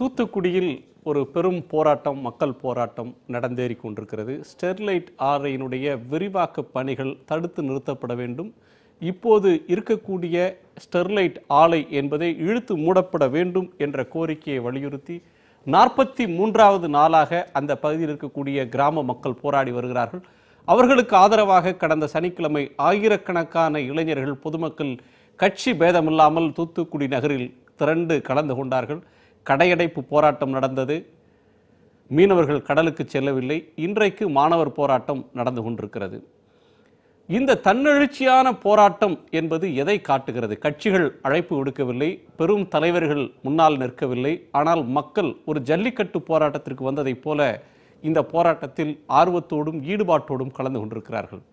தூத்துக்குடியில் ஒரு பெரும் போராட்டம் மக்கள் போராட்டம் நடந்தேறி கொண்டிருக்கிறது ஸ்டெர்லைட் ஆலையினுடைய விரிவாக்க பணிகள் தடுத்து நிறுத்தப்பட வேண்டும் இப்போது இருக்கக்கூடிய ஸ்டெர்லைட் ஆலை என்பதை இழுத்து மூடப்பட வேண்டும் என்ற கோரிக்கையை வலியுறுத்தி நாற்பத்தி மூன்றாவது நாளாக அந்த பகுதியில் இருக்கக்கூடிய கிராம மக்கள் போராடி வருகிறார்கள் அவர்களுக்கு ஆதரவாக கடந்த சனிக்கிழமை ஆயிரக்கணக்கான இளைஞர்கள் பொதுமக்கள் கட்சி பேதமில்லாமல் தூத்துக்குடி நகரில் திரண்டு கலந்து கொண்டார்கள் கடையடைப்பு போராட்டம் நடந்தது மீனவர்கள் கடலுக்கு செல்லவில்லை இன்றைக்கு மாணவர் போராட்டம் நடந்து கொண்டிருக்கிறது இந்த தன்னெழுச்சியான போராட்டம் என்பது எதை காட்டுகிறது கட்சிகள் அழைப்பு விடுக்கவில்லை பெரும் தலைவர்கள் முன்னால் நிற்கவில்லை ஆனால் மக்கள் ஒரு ஜல்லிக்கட்டு போராட்டத்திற்கு வந்ததைப் போல இந்த போராட்டத்தில் ஆர்வத்தோடும் ஈடுபாட்டோடும் கலந்து கொண்டிருக்கிறார்கள்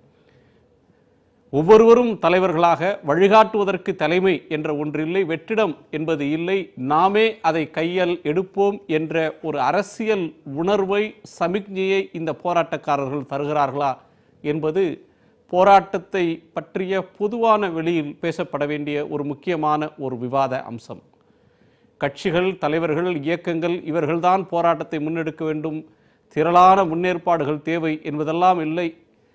ஒவ்வொருவரும் தலைவர்களாக வழிகாட்டுவதற்கு தலைமை என்ற ஒன்றில்லை வெற்றிடம் என்பது இல்லை நாமே அதை கையால் எடுப்போம் என்ற ஒரு அரசியல் உணர்வை சமிக்ஞையை இந்த போராட்டக்காரர்கள் தருகிறார்களா என்பது போராட்டத்தை பற்றிய பொதுவான வெளியில் பேசப்பட வேண்டிய ஒரு முக்கியமான ஒரு விவாத அம்சம் கட்சிகள் தலைவர்கள் இயக்கங்கள் இவர்கள்தான் போராட்டத்தை முன்னெடுக்க வேண்டும் திரளான முன்னேற்பாடுகள் தேவை என்பதெல்லாம் இல்லை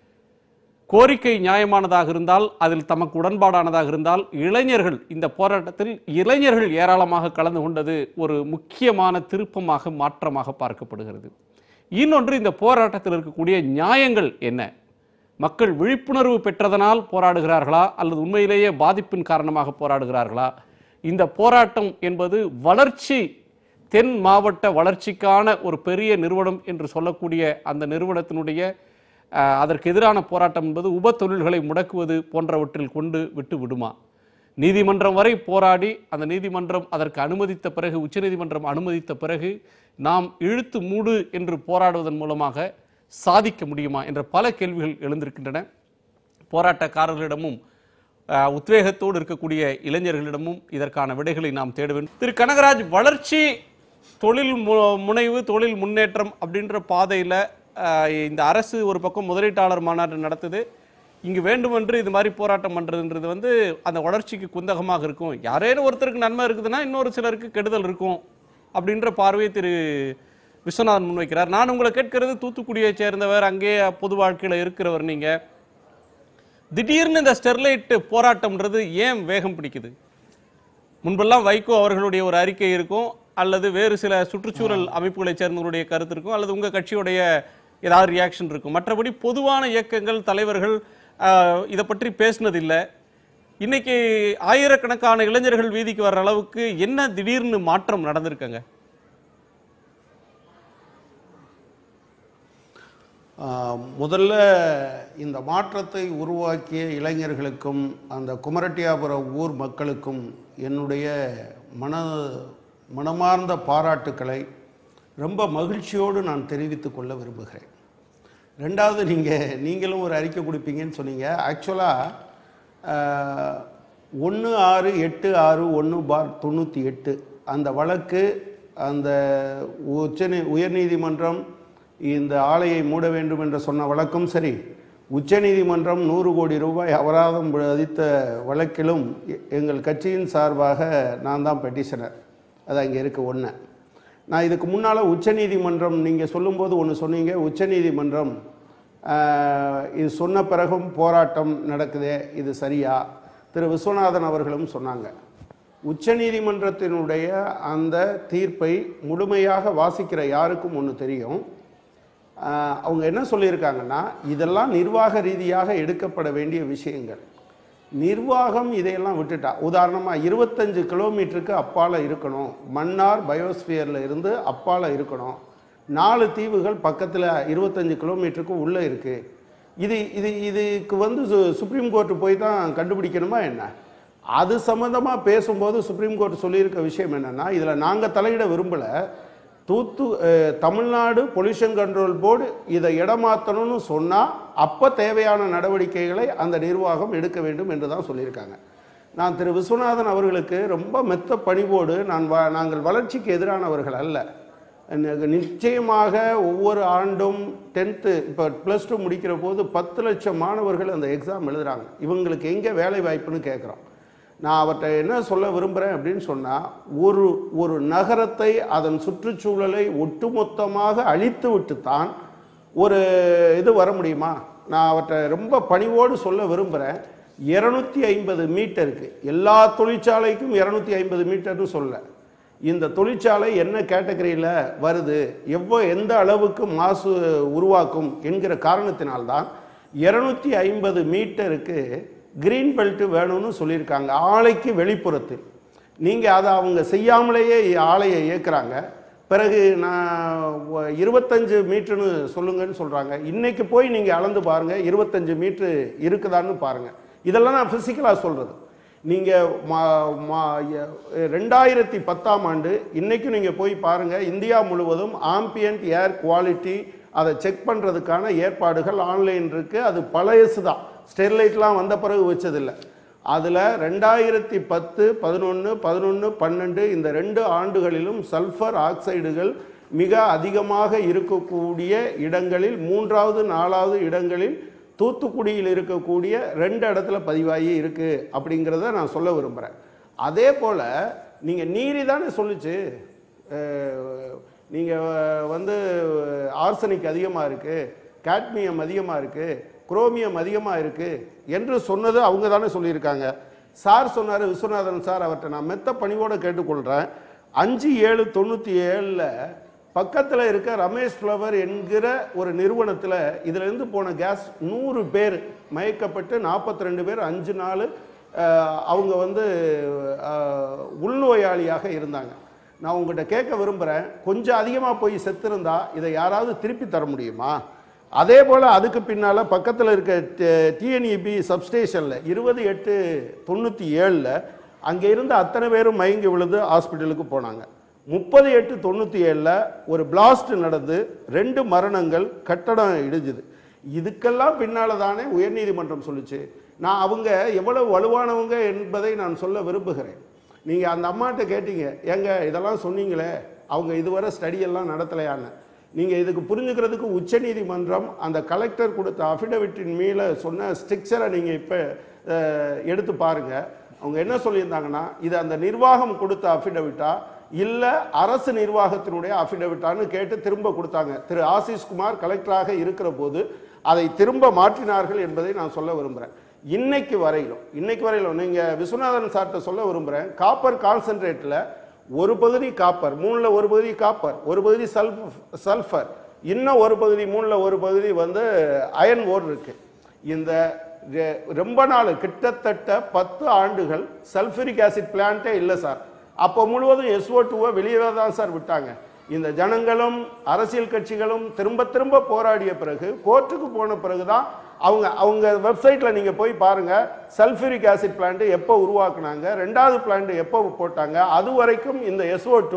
கோரிக்கை நியாயமானதாக இருந்தால் அதில் தமக்கு உடன்பாடானதாக இருந்தால் இளைஞர்கள் இந்த போராட்டத்தில் இளைஞர்கள் ஏராளமாக கலந்து கொண்டது ஒரு முக்கியமான திருப்பமாக மாற்றமாக பார்க்கப்படுகிறது இன்னொன்று இந்த போராட்டத்தில் இருக்கக்கூடிய நியாயங்கள் என்ன மக்கள் விழிப்புணர்வு பெற்றதனால் போராடுகிறார்களா அல்லது உண்மையிலேயே பாதிப்பின் காரணமாக போராடுகிறார்களா இந்த போராட்டம் என்பது வளர்ச்சி தென் மாவட்ட வளர்ச்சிக்கான ஒரு பெரிய நிறுவனம் என்று சொல்லக்கூடிய அந்த நிறுவனத்தினுடைய அஹ், அதற்கு எதிரான போராட்டம் என்பது உப தொழில்களை முடக்குவது போன்றவற்றில் கொண்டு விட்டு விடுமா நீதிமன்றம் வரை போராடி அந்த நீதிமன்றம் அதற்கு அனுமதித்த பிறகு உச்சநீதிமன்றம் அனுமதித்த பிறகு நாம் இழுத்து மூடு என்று போராடுவதன் மூலமாக சாதிக்க முடியுமா என்ற பல கேள்விகள் எழுந்திருக்கின்றன போராட்டக்காரர்களிடமும் அஹ், உத்வேகத்தோடு இருக்கக்கூடிய இளைஞர்களிடமும் இதற்கான விடைகளை நாம் தேட வேண்டும் திரு கனகராஜ் வளர்ச்சி தொழில் மு- முனைவு தொழில் முன்னேற்றம் அப்படின்ற பாதையில் இந்த அரசு ஒரு பக்கம் முதலீட்டாளர் மாநாடு நடத்துது இங்கு வேண்டுமென்று இது மாதிரி போராட்டம் பண்ணுறதுன்றது வந்து அந்த வளர்ச்சிக்கு குந்தகமாக இருக்கும் யாரேனும் ஒருத்தருக்கு நன்மை இருக்குதுன்னா இன்னொரு சிலருக்கு கெடுதல் இருக்கும் அப்படின்ற பார்வையை திரு விஸ்வநாதன் முன்வைக்கிறார் நான் உங்களை கேட்கிறது தூத்துக்குடியை சேர்ந்தவர் அங்கே பொது வாழ்க்கையில் இருக்கிறவர் நீங்கள் திடீர்னு இந்த ஸ்டெர்லைட் போராட்டம்ன்றது ஏன் வேகம் பிடிக்குது முன்பெல்லாம் வைகோ அவர்களுடைய ஒரு அறிக்கை இருக்கும் அல்லது வேறு சில சுற்றுச்சூழல் அமைப்புகளைச் சேர்ந்தவருடைய கருத்து இருக்கும் அல்லது உங்கள் கட்சியுடைய ஏதாவது ரியாக்ஷன் இருக்கும் மற்றபடி பொதுவான இயக்கங்கள் தலைவர்கள் ஆஹ், இதை பற்றி பேசினதில்லை இன்னைக்கு ஆயிரக்கணக்கான இளைஞர்கள் வீதிக்கு வர்ற அளவுக்கு என்ன திடீர்னு மாற்றம் நடந்திருக்குங்க ஆஹ், முதல்ல இந்த மாற்றத்தை உருவாக்கிய இளைஞர்களுக்கும் அந்த குமரட்டியாபுர ஊர் மக்களுக்கும் என்னுடைய மன மனமார்ந்த பாராட்டுக்களை ரொம்ப மகிழ்ச்சியோடு நான் தெரிவித்துக் கொள்ள விரும்புகிறேன் ரெண்டாவது நீங்கள் நீங்களும் ஒரு அறிக்கை கொடுப்பீங்கன்னு சொன்னீங்க ஆக்சுவலாக ஒன்று ஆறு எட்டு ஆறு ஒன்று பார் தொண்ணூற்றி எட்டு அந்த வழக்கு அந்த உச்சநீ உயர்நீதிமன்றம் இந்த ஆலையை மூட வேண்டும் என்று சொன்ன வழக்கும் சரி உச்சநீதிமன்றம் நூறு கோடி ரூபாய் அபராதம் விதித்த வழக்கிலும் எ- எங்கள் கட்சியின் சார்பாக நான் தான் பெட்டிஷனர் அது அங்கே இருக்கு ஒன்று நான் இதுக்கு முன்னால் உச்சநீதிமன்றம் நீங்கள் சொல்லும்போது ஒன்று சொன்னீங்க உச்சநீதிமன்றம் ஆஹ், இது சொன்ன பிறகும் போராட்டம் நடக்குதே இது சரியா திரு விஸ்வநாதன் அவர்களும் சொன்னாங்க உச்சநீதிமன்றத்தினுடைய அந்த தீர்ப்பை முழுமையாக வாசிக்கிற யாருக்கும் ஒன்று தெரியும் ஆஹ், அவங்க என்ன சொல்லியிருக்காங்கன்னா இதெல்லாம் நிர்வாக ரீதியாக எடுக்கப்பட வேண்டிய விஷயங்கள் நிர்வாகம் இதையெல்லாம் விட்டுட்டா உதாரணமாக இருபத்தஞ்சு கிலோமீட்டருக்கு அப்பால் இருக்கணும் மன்னார் பயோஸ்பியரில் இருந்து அப்பால் இருக்கணும் நாலு தீவுகள் பக்கத்தில் இருபத்தஞ்சு கிலோமீட்டருக்கு உள்ளே இருக்குது இது இது இதுக்கு வந்து சு- சுப்ரீம் கோர்ட்டு போய் தான் கண்டுபிடிக்கணுமா என்ன அது சம்மந்தமாக பேசும்போது சுப்ரீம் கோர்ட் சொல்லியிருக்க விஷயம் என்னென்னா இதில் நாங்கள் தலையிட விரும்பலை தூத்து அஹ், தமிழ்நாடு பொல்யூஷன் கண்ட்ரோல் போர்டு இதை இடமாற்றணும்னு சொன்னால் அப்போ தேவையான நடவடிக்கைகளை அந்த நிர்வாகம் எடுக்க வேண்டும் என்று தான் சொல்லியிருக்காங்க நான் திரு விஸ்வநாதன் அவர்களுக்கு ரொம்ப மெத்த பணிவோடு நான் வ நாங்கள் வளர்ச்சிக்கு எதிரானவர்கள் அல்ல எனக்கு நிச்சயமாக ஒவ்வொரு ஆண்டும் டென்த்து இப்போ ப்ளஸ் டூ முடிக்கிற போது பத்து லட்சம் மாணவர்கள் அந்த எக்ஸாம் எழுதுறாங்க இவங்களுக்கு எங்கே வேலை வாய்ப்புன்னு கேட்குறோம் நான் அவர்கிட்ட என்ன சொல்ல விரும்புகிறேன் அப்படின்னு சொன்னால் ஒரு ஒரு நகரத்தை அதன் சுற்றுச்சூழலை ஒட்டுமொத்தமாக அழித்து விட்டு தான் ஒரு இது வர முடியுமா நான் அவர்கிட்ட ரொம்ப பணிவோடு சொல்ல விரும்புகிறேன் இரநூத்தி ஐம்பது மீட்டருக்கு எல்லா தொழிற்சாலைக்கும் இரநூத்தி ஐம்பது மீட்டர்னு சொல்ல இந்த தொழிற்சாலை என்ன கேட்டகரியில் வருது எவ்வளோ எந்த அளவுக்கு மாசு உருவாக்கும் என்கிற காரணத்தினால்தான் இரநூத்தி ஐம்பது மீட்டருக்கு கிரீன் பெல்ட் வேணும்னு சொல்லியிருக்காங்க ஆலைக்கு வெளிப்புறத்தில் நீங்கள் அதை அவங்க செய்யாமலேயே ஆலையை இயக்குறாங்க பிறகு நான் ஒ- இருபத்தஞ்சு மீட்டர்னு சொல்லுங்கன்னு சொல்கிறாங்க இன்னைக்கு போய் நீங்கள் அளந்து பாருங்கள் இருபத்தஞ்சு மீட்ரு இருக்குதான்னு பாருங்கள் இதெல்லாம் நான் ஃபிசிக்கலாக சொல்கிறது நீங்கள் ரெண்டாயிரத்தி பத்தாம் ஆண்டு இன்னைக்கும் நீங்கள் போய் பாருங்கள் இந்தியா முழுவதும் ஆம்பியன்ட் ஏர் குவாலிட்டி அதை செக் பண்ணுறதுக்கான ஏற்பாடுகள் ஆன்லைன் இருக்குது அது பழையசு தான் ஸ்டெர்லைட்லாம் வந்த பிறகு வச்சதில்லை அதில் ரெண்டாயிரத்தி பத்து பதினொன்று பதினொன்று பன்னெண்டு இந்த ரெண்டு ஆண்டுகளிலும் சல்ஃபர் ஆக்சைடுகள் மிக அதிகமாக இருக்கக்கூடிய இடங்களில் மூன்றாவது நாலாவது இடங்களில் தூத்துக்குடியில் இருக்கக்கூடிய ரெண்டு இடத்துல பதிவாகி இருக்கு அப்படிங்கிறத நான் சொல்ல விரும்புகிறேன் அதே போல் நீங்கள் நீரி தானே சொல்லுச்சு நீங்கள் வந்து ஆர்சனிக் அதிகமாக இருக்குது காட்மியம் அதிகமாக இருக்குது குரோமியம் அதிகமாக இருக்குது என்று சொன்னது அவங்க தானே சொல்லியிருக்காங்க சார் சொன்னார் விஸ்வநாதன் சார் அவர்கிட்ட நான் மெத்த பணிவோடு கேட்டுக்கொள்கிறேன் அஞ்சு ஏழு தொண்ணூற்றி ஏழில் பக்கத்தில் இருக்க ரமேஷ் ஃப்ளவர் என்கிற ஒரு நிறுவனத்தில் இதிலிருந்து போன கேஸ் நூறு பேர் மயக்கப்பட்டு நாற்பத்தி ரெண்டு பேர் அஞ்சு நாள் அஹ், அவங்க வந்து அஹ், உள்நோயாளியாக இருந்தாங்க நான் உங்கள்கிட்ட கேட்க விரும்புகிறேன் கொஞ்சம் அதிகமாக போய் செத்திருந்தா இதை யாராவது திருப்பி தர முடியுமா அதே போல் அதுக்கு பின்னால் பக்கத்தில் இருக்க டிஎன்இபி சப்ஸ்டேஷனில் இருபது எட்டு தொண்ணூற்றி ஏழில் அங்கே இருந்த அத்தனை பேரும் மயங்கி விழுந்து ஹாஸ்பிட்டலுக்கு போனாங்க முப்பது எட்டு தொண்ணூற்றி ஏழில் ஒரு பிளாஸ்ட் நடந்து ரெண்டு மரணங்கள் கட்டடம் இடிஞ்சுது இதுக்கெல்லாம் பின்னால் தானே உயர்நீதிமன்றம் சொல்லுச்சு நான் அவங்க எவ்வளவு வலுவானவங்க என்பதை நான் சொல்ல விரும்புகிறேன் நீங்கள் அந்த அம்மாட்ட கேட்டீங்க ஏங்க இதெல்லாம் சொன்னீங்களே அவங்க இதுவரை ஸ்டடி எல்லாம் நடத்தலையான்னு நீங்கள் இதுக்கு புரிஞ்சுக்கிறதுக்கு உச்சநீதிமன்றம் அந்த கலெக்டர் கொடுத்த அஃபிடவிட்டின் மேலே சொன்ன ஸ்ட்ரிக்சரை நீங்கள் இப்போ எடுத்து பாருங்க அவங்க என்ன சொல்லியிருந்தாங்கன்னா இது அந்த நிர்வாகம் கொடுத்த அஃபிடவிட்டா இல்லை அரசு நிர்வாகத்தினுடைய அஃபிடவிட்டான்னு கேட்டு திரும்ப கொடுத்தாங்க திரு ஆசிஸ் குமார் கலெக்டராக இருக்கிற போது அதை திரும்ப மாற்றினார்கள் என்பதை நான் சொல்ல விரும்புகிறேன் இன்னைக்கு வரையிலும் இன்னைக்கு வரையிலும் நீங்கள் விஸ்வநாதன் சார்கிட்ட சொல்ல விரும்புகிறேன் காப்பர் கான்சென்ட்ரேட்டில் ஒரு பகுதி காப்பர் மூணில் ஒரு பகுதி காப்பர் ஒரு பகுதி சல்ஃப் சல்ஃபர் இன்னும் ஒரு பகுதி மூணில் ஒரு பகுதி வந்து அயன் ஓர் இருக்கு இந்த ரெ- ரொம்ப நாள் கிட்டத்தட்ட பத்து ஆண்டுகள் சல்ஃபரிக் ஆசிட் பிளான்ட்டே இல்லை சார் அப்போ முழுவதும் எஸ்ஓ டூவை வெளியே தான் சார் விட்டாங்க இந்த ஜனங்களும் அரசியல் கட்சிகளும் திரும்ப திரும்ப போராடிய பிறகு கோர்ட்டுக்கு போன பிறகு தான் அவங்க அவங்க வெப்சைட்டில் நீங்கள் போய் பாருங்கள் சல்ஃபூரிக் ஆசிட் பிளான்ட் எப்போ உருவாக்குனாங்க ரெண்டாவது பிளான்ட் எப்போ போட்டாங்க அது வரைக்கும் இந்த எஸ்ஓ டூ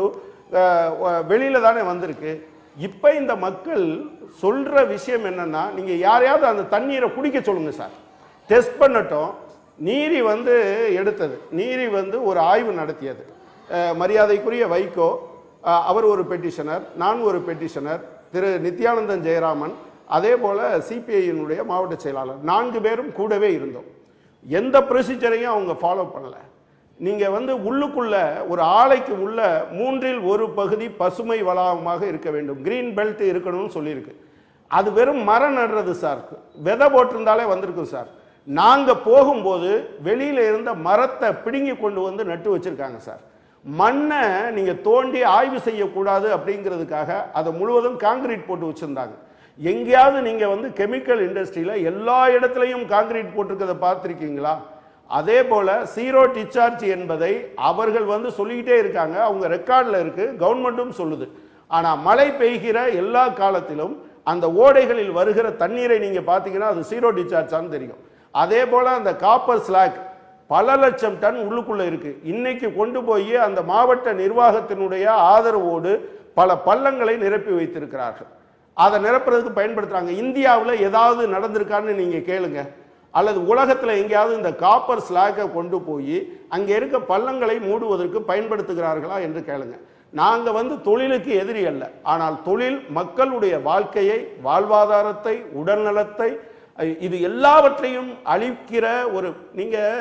வெளியில் தானே வந்திருக்கு இப்போ இந்த மக்கள் சொல்கிற விஷயம் என்னன்னா நீங்கள் யாரையாவது அந்த தண்ணீரை குடிக்க சொல்லுங்கள் சார் டெஸ்ட் பண்ணட்டும் நீரி வந்து எடுத்தது நீரி வந்து ஒரு ஆய்வு நடத்தியது அஹ், மரியாதைக்குரிய வைகோ அஹ், அவர் ஒரு பெட்டிஷனர் நான் ஒரு பெட்டிஷனர் திரு நித்யானந்தன் ஜெயராமன் அதே போல் சிபிஐயினுடைய மாவட்ட செயலாளர் நான்கு பேரும் கூடவே இருந்தோம் எந்த ப்ரொசீஜரையும் அவங்க ஃபாலோ பண்ணலை நீங்கள் வந்து உள்ளுக்குள்ள ஒரு ஆலைக்கு உள்ள மூன்றில் ஒரு பகுதி பசுமை வளாகமாக இருக்க வேண்டும் கிரீன் பெல்ட் இருக்கணும்னு சொல்லியிருக்கு அது வெறும் மரம் நடுறது சார் விதை போட்டிருந்தாலே வந்திருக்கும் சார் நாங்கள் போகும்போது வெளியில இருந்த மரத்தை பிடுங்கி கொண்டு வந்து நட்டு வச்சிருக்காங்க சார் மண்ணை நீங்கள் தோண்டி ஆய்வு செய்யக்கூடாது அப்படிங்கிறதுக்காக அதை முழுவதும் காங்கிரீட் போட்டு வச்சுருந்தாங்க எங்கேயாவது நீங்கள் வந்து கெமிக்கல் இண்டஸ்ட்ரியில் எல்லா இடத்துலையும் காங்கிரீட் போட்டிருக்கிறத பார்த்துருக்கீங்களா அதே போல் சீரோ டிச்சார்ஜ் என்பதை அவர்கள் வந்து சொல்லிக்கிட்டே இருக்காங்க அவங்க ரெக்கார்டில் இருக்குது கவர்மெண்ட்டும் சொல்லுது ஆனால் மழை பெய்கிற எல்லா காலத்திலும் அந்த ஓடைகளில் வருகிற தண்ணீரை நீங்கள் பார்த்தீங்கன்னா அது சீரோ டிச்சார்ஜான்னு தெரியும் அதே போல் அந்த காப்பர் ஸ்லாக் பல லட்சம் டன் உள்ளுக்குள்ள இருக்கு இன்னைக்கு கொண்டு போய் அந்த மாவட்ட நிர்வாகத்தினுடைய ஆதரவோடு பல பள்ளங்களை நிரப்பி வைத்திருக்கிறார்கள் அதை நிரப்புறதுக்கு பயன்படுத்துறாங்க இந்தியாவில் ஏதாவது நடந்திருக்கான்னு நீங்க கேளுங்க அல்லது உலகத்தில் எங்கேயாவது இந்த காப்பர் ஸ்லாக்கை கொண்டு போய் அங்கே இருக்க பள்ளங்களை மூடுவதற்கு பயன்படுத்துகிறார்களா என்று கேளுங்க நாங்கள் வந்து தொழிலுக்கு எதிரி அல்ல ஆனால் தொழில் மக்களுடைய வாழ்க்கையை வாழ்வாதாரத்தை உடல்நலத்தை அஹ், இது எல்லாவற்றையும் அழிக்கிற ஒரு நீங்கள்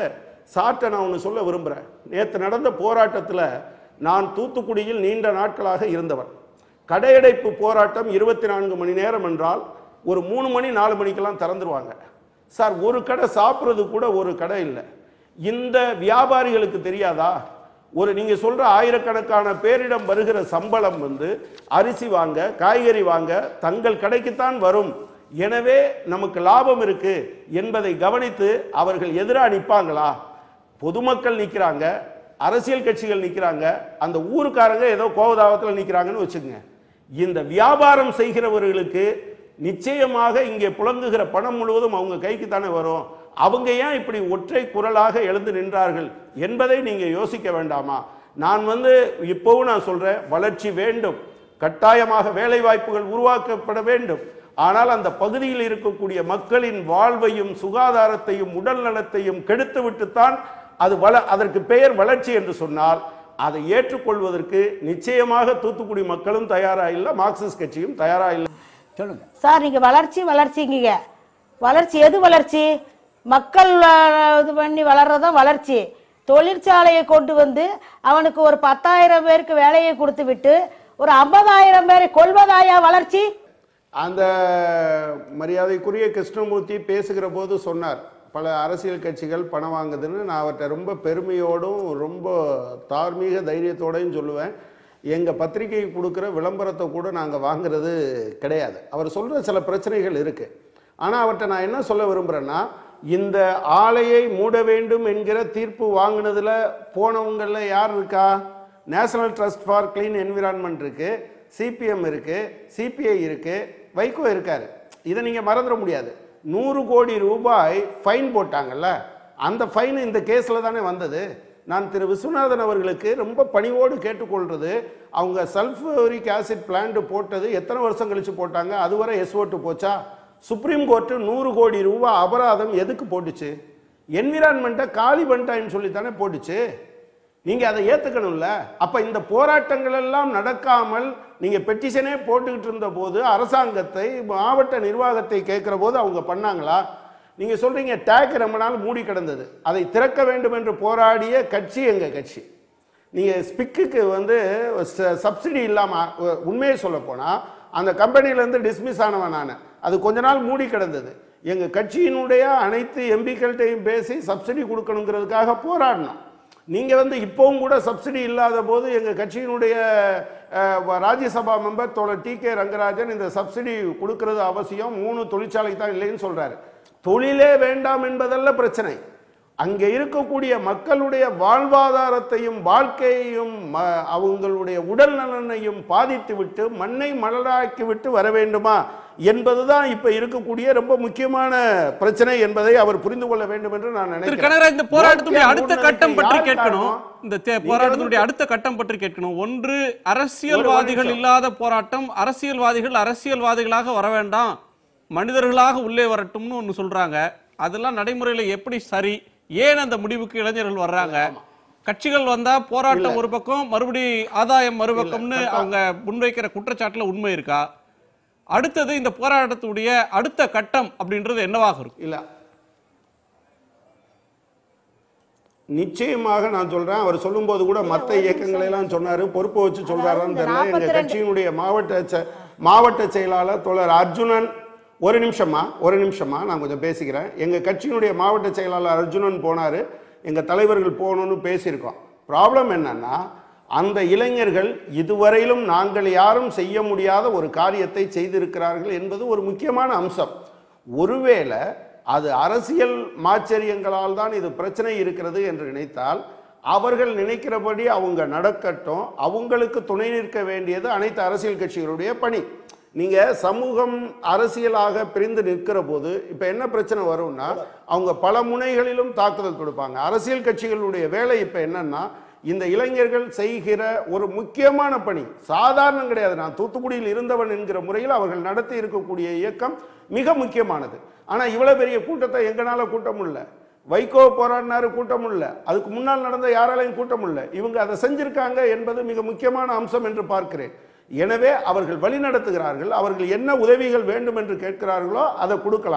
சார்ட்ட நான் ஒன்று சொல்ல விரும்புகிறேன் நேற்று நடந்த போராட்டத்தில் நான் தூத்துக்குடியில் நீண்ட நாட்களாக இருந்தவன் கடையடைப்பு போராட்டம் இருபத்தி நான்கு மணி நேரம் என்றால் ஒரு மூணு மணி நாலு மணிக்கெல்லாம் திறந்துருவாங்க சார் ஒரு கடை சாப்பிட்றது கூட ஒரு கடை இல்லை இந்த வியாபாரிகளுக்கு தெரியாதா ஒரு நீங்க சொல்ற ஆயிரக்கணக்கான பேரிடம் வருகிற சம்பளம் வந்து அரிசி வாங்க காய்கறி வாங்க தங்கள் கடைக்குத்தான் வரும் எனவே நமக்கு லாபம் இருக்கு என்பதை கவனித்து அவர்கள் எதிராக நிற்பாங்களா பொதுமக்கள் நிற்கிறாங்க அரசியல் கட்சிகள் நிற்கிறாங்க அந்த ஊருக்காரங்க ஏதோ கோவதாபத்தில் நிற்கிறாங்கன்னு வச்சுக்கோங்க இந்த வியாபாரம் செய்கிறவர்களுக்கு நிச்சயமாக இங்கே புழங்குகிற பணம் முழுவதும் அவங்க கைக்கு தானே வரும் அவங்க ஏன் இப்படி ஒற்றை குரலாக எழுந்து நின்றார்கள் என்பதை நீங்க யோசிக்க வேண்டாமா நான் வந்து இப்போவும் நான் சொல்றேன் வளர்ச்சி வேண்டும் கட்டாயமாக வேலை வாய்ப்புகள் உருவாக்கப்பட வேண்டும் ஆனால் அந்த பகுதியில் இருக்கக்கூடிய மக்களின் வாழ்வையும் சுகாதாரத்தையும் உடல் நலத்தையும் கெடுத்துவிட்டுத்தான் அது வள அதற்கு பெயர் வளர்ச்சி என்று சொன்னால் அதை ஏற்றுக்கொள்வதற்கு நிச்சயமாக தூத்துக்குடி மக்களும் தயாரா இல்லை மார்க்சிஸ்ட் கட்சியும் தயாரா இல்லை சொல்லுங்க சார் நீங்க வளர்ச்சி வளர்ச்சிங்கீங்க வளர்ச்சி எது வளர்ச்சி மக்கள் அஹ், இது பண்ணி வளர்றதும் வளர்ச்சி தொழிற்சாலையை கொண்டு வந்து அவனுக்கு ஒரு பத்தாயிரம் பேருக்கு வேலையை கொடுத்து விட்டு ஒரு ஐம்பதாயிரம் பேரை கொள்வதாயா வளர்ச்சி அந்த மரியாதைக்குரிய கிருஷ்ணமூர்த்தி பேசுகிற போது சொன்னார் பல அரசியல் கட்சிகள் பணம் வாங்குதுன்னு நான் அவர்கிட்ட ரொம்ப பெருமையோடும் ரொம்ப தார்மீக தைரியத்தோடையும் சொல்லுவேன் எங்கள் பத்திரிகைக்கு கொடுக்குற விளம்பரத்தை கூட நாங்கள் வாங்குறது கிடையாது அவர் சொல்கிற சில பிரச்சனைகள் இருக்குது ஆனால் அவர்கிட்ட நான் என்ன சொல்ல விரும்புகிறேன்னா இந்த ஆலையை மூட வேண்டும் என்கிற தீர்ப்பு வாங்கினதில் போனவங்களில் யார் இருக்கா National Trust for Clean Environment இருக்கு சிபிஎம் இருக்கு சிபிஐ இருக்கு வைகோ இருக்காரு இதை நீங்க மறந்துட முடியாது நூறு கோடி ரூபாய் ஃபைன் போட்டாங்கல்ல அந்த ஃபைன் இந்த கேஸ்ல தானே வந்தது நான் திரு விஸ்வநாதன் அவர்களுக்கு ரொம்ப பணிவோடு கேட்டுக்கொள்றது அவங்க சல்ஃபூரிக் ஆசிட் பிளான்ட் போட்டது எத்தனை வருஷம் கழிச்சு போட்டாங்க அதுவரை எஸ் ஓட்டு போச்சா சுப்ரீம் கோர்ட்டு நூறு கோடி ரூபாய் அபராதம் எதுக்கு போட்டுச்சு என்விரான்மெண்ட்டை காலி பண்ணிட்டான்னு சொல்லி தானே போட்டுச்சு நீங்க அதை ஏத்துக்கணும்ல அப்ப இந்த போராட்டங்கள் எல்லாம் நடக்காமல் நீங்க பெட்டிஷனே போட்டுக்கிட்டு இருந்த போது அரசாங்கத்தை மாவட்ட நிர்வாகத்தை கேட்கிற போது அவங்க பண்ணாங்களா நீங்க சொல்றீங்க டேக் ரொம்ப நாள் மூடி கிடந்தது அதை திறக்க வேண்டும் என்று போராடிய கட்சி எங்க கட்சி நீங்க ஸ்பிக்குக்கு வந்து சப்சிடி இல்லாம அஹ், உண்மையை சொல்ல போனா அந்த கம்பெனில இருந்து டிஸ்மிஸ் ஆனவன் நான் அது கொஞ்ச நாள் மூடி கிடந்தது எங்க கட்சியினுடைய அனைத்து எம்பிக்கள்கிட்டையும் பேசி சப்சிடி கொடுக்கணுங்கிறதுக்காக போராடினோம் நீங்க வந்து இப்பவும் கூட சப்சிடி இல்லாத போது எங்க கட்சியினுடைய அஹ், ராஜ்யசபா மெம்பர் தோழர் டி கே ரங்கராஜன் இந்த சப்சிடி கொடுக்கிறது அவசியம் மூணு தொழிற்சாலைக்கு தான் இல்லைன்னு சொல்றாரு தொழிலே வேண்டாம் என்பதல்ல பிரச்சனை அங்கே இருக்கக்கூடிய மக்களுடைய வாழ்வாதாரத்தையும் வாழ்க்கையையும் ம- அவங்களுடைய உடல் நலனையும் பாதித்து விட்டு மண்ணை மலராக்கி விட்டு வர வேண்டுமா என்பதுதான் இப்ப இருக்கக்கூடிய ரொம்ப முக்கியமான பிரச்சனை என்பதை அவர் புரிந்து கொள்ள வேண்டும் என்று நான் திரு நினைக்கிறேன் கனகராஜ் இந்த போராட்டத்துடைய நோக்கியா அடுத்த மூடுனதுக்கு கட்டம் பற்றி யார் கேட்கணும் காரணம்? இந்த தே- நீங்க போராட்டத்துடைய வந்து- அடுத்த கட்டம் பற்றி கேட்கணும் ஒன்று அரசியல்வாதிகள் நிமிஷம். இல்லாத போராட்டம் அரசியல்வாதிகள் அரசியல்வாதிகளாக வர வேண்டாம் மனிதர்களாக உள்ளே வரட்டும்னு ஒன்னு சொல்றாங்க அதெல்லாம் நடைமுறையில எப்படி சரி ஏன் அந்த முடிவுக்கு இளைஞர்கள் வர்றாங்க கட்சிகள் வந்தா போராட்டம் ஒரு பக்கம் மறுபடி ஆதாயம் மறுபக்கம்னு அவங்க முன்வைக்கிற குற்றச்சாட்டுல உண்மை இருக்கா அடுத்தது இந்த போராட்டத்துடைய அடுத்த கட்டம் அப்படின்றது என்னவாக இருக்கும் இல்ல நிச்சயமாக நான் சொல்றேன் அவர் சொல்லும்போது கூட மத்த இயக்கங்களை எல்லாம் சொன்னாரு பொறுப்பு வச்சு சொல்றாரான்னு தெரியல எங்க 42 கட்சியினுடைய மாவட்ட செ- மாவட்ட செயலாளர் தோழர் அர்ஜுனன் ஒரு நிமிஷமா ஒரு நிமிஷமா நான் கொஞ்சம் பேசிக்கிறேன் எங்க கட்சியினுடைய மாவட்ட செயலாளர் அர்ஜுனன் போனாரு எங்க தலைவர்கள் போகணும்னு பேசியிருக்கோம் ப்ராப்ளம் என்னன்னா அந்த இளைஞர்கள் இதுவரையிலும் நாங்கள் யாரும் செய்ய முடியாத ஒரு காரியத்தை செய்திருக்கிறார்கள் என்பது ஒரு முக்கியமான அம்சம் ஒருவேளை அது அரசியல் மாச்சரியங்களால் தான் இது பிரச்சனை இருக்கிறது என்று நினைத்தால் அவர்கள் நினைக்கிறபடி அவங்க நடக்கட்டும் அவங்களுக்கு துணை நிற்க வேண்டியது அனைத்து அரசியல் கட்சிகளுடைய பணி நீங்க சமூகம் அரசியலாக பிரிந்து நிற்கிற போது இப்ப என்ன பிரச்சனை வரும்னா அவங்க பல முனைகளிலும் தாக்குதல் கொடுப்பாங்க அரசியல் கட்சிகளுடைய வேலை இப்ப என்னன்னா இந்த இளைஞர்கள் செய்கிற ஒரு முக்கியமான பணி சாதாரணம் கிடையாது நான் தூத்துக்குடியில் இருந்தவன் என்கிற முறையில் அவர்கள் நடத்தி இருக்கக்கூடிய இயக்கம் மிக முக்கியமானது ஆனா இவ்வளவு பெரிய கூட்டத்தை எங்கனால கூட்ட முடியல வைகோ போராடினாரு கூட்டம் இல்ல அதுக்கு முன்னால் நடந்த யாராலையும் கூட்டம் இல்ல இவங்க அதை செஞ்சிருக்காங்க என்பது மிக முக்கியமான அம்சம் என்று பார்க்கிறேன் எனவே அவர்கள் வழி நடத்துகிறார்கள் அவர்கள் என்ன உதவிகள் வேண்டும் என்று கேட்கிறார்களோ அதை கொடுக்கலாம்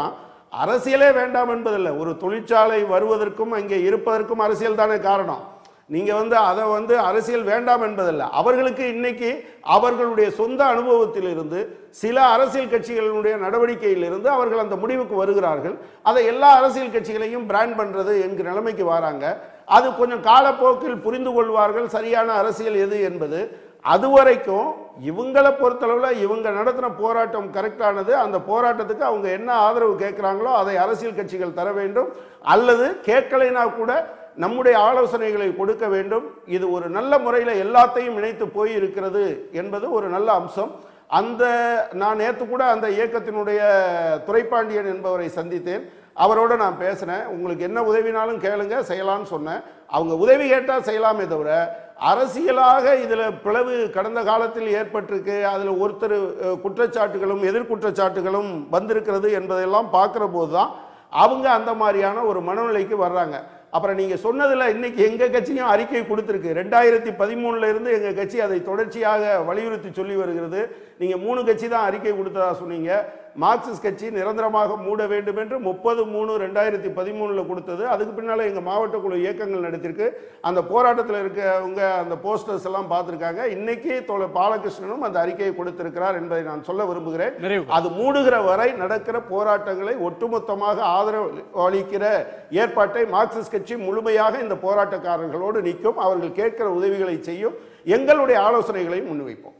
அரசியலே வேண்டாம் என்பதில்லை ஒரு தொழிற்சாலை வருவதற்கும் அங்கே இருப்பதற்கும் அரசியல் தானே காரணம் நீங்க வந்து அதை வந்து அரசியல் வேண்டாம் என்பதல்ல அவர்களுக்கு இன்னைக்கு அவர்களுடைய சொந்த அனுபவத்திலிருந்து சில அரசியல் கட்சிகளுடைய நடவடிக்கையிலிருந்து அவர்கள் அந்த முடிவுக்கு வருகிறார்கள் அதை எல்லா அரசியல் கட்சிகளையும் பிராண்ட் பண்றது என்கிற நிலைமைக்கு வராங்க அது கொஞ்சம் காலப்போக்கில் புரிந்து கொள்வார்கள் சரியான அரசியல் எது என்பது அதுவரைக்கும் இவங்களை பொறுத்தளவில் இவங்க நடத்தின போராட்டம் கரெக்டானது அந்த போராட்டத்துக்கு அவங்க என்ன ஆதரவு கேட்குறாங்களோ அதை அரசியல் கட்சிகள் தர வேண்டும் அல்லது கேட்கலைனா கூட நம்முடைய ஆலோசனைகளை கொடுக்க வேண்டும் இது ஒரு நல்ல முறையில் எல்லாத்தையும் இணைத்து போய் இருக்கிறது என்பது ஒரு நல்ல அம்சம் அந்த நான் நேற்று கூட அந்த இயக்கத்தினுடைய துரைப்பாண்டியன் என்பவரை சந்தித்தேன் அவரோட நான் பேசினேன் உங்களுக்கு என்ன உதவினாலும் கேளுங்க செய்யலாம்னு சொன்னேன் அவங்க உதவி கேட்டால் செய்யலாமே தவிர அரசியலாக இதில் பிளவு கடந்த காலத்தில் ஏற்பட்டிருக்கு அதில் ஒருத்தர் அஹ், குற்றச்சாட்டுகளும் எதிர்குற்றச்சாட்டுகளும் வந்திருக்கிறது என்பதையெல்லாம் பார்க்குற போது தான் அவங்க அந்த மாதிரியான ஒரு மனநிலைக்கு வர்றாங்க அப்புறம் நீங்க சொன்னதுல இன்னைக்கு எங்க கட்சியும் அறிக்கை கொடுத்திருக்கு ரெண்டாயிரத்தி பதிமூணுல இருந்து எங்க கட்சி அதை தொடர்ச்சியாக வலியுறுத்தி சொல்லி வருகிறது நீங்க மூணு கட்சி தான் அறிக்கை கொடுத்ததா சொன்னீங்க மார்க்சிஸ்ட் கட்சி நிரந்தரமாக மூட வேண்டும் என்று முப்பது மூணு ரெண்டாயிரத்தி பதிமூணுல கொடுத்தது அதுக்கு பின்னால எங்க மாவட்ட குழு இயக்கங்கள் நடத்திருக்கு அந்த போராட்டத்தில் இருக்கவங்க அந்த போஸ்டர்ஸ் எல்லாம் பார்த்திருக்காங்க இன்னைக்கு தோழர் பாலகிருஷ்ணனும் அந்த அறிக்கையை கொடுத்திருக்கிறார் என்பதை நான் சொல்ல விரும்புகிறேன் நிறைவு அது மூடுகிற வரை நடக்கிற போராட்டங்களை ஒட்டுமொத்தமாக ஆதரவு அளிக்கிற ஏற்பாட்டை மார்க்சிஸ்ட் கட்சி முழுமையாக இந்த போராட்டக்காரர்களோடு நிற்கும் அவர்கள் கேட்கிற உதவிகளை செய்யும் எங்களுடைய ஆலோசனைகளையும் முன்வைப்போம்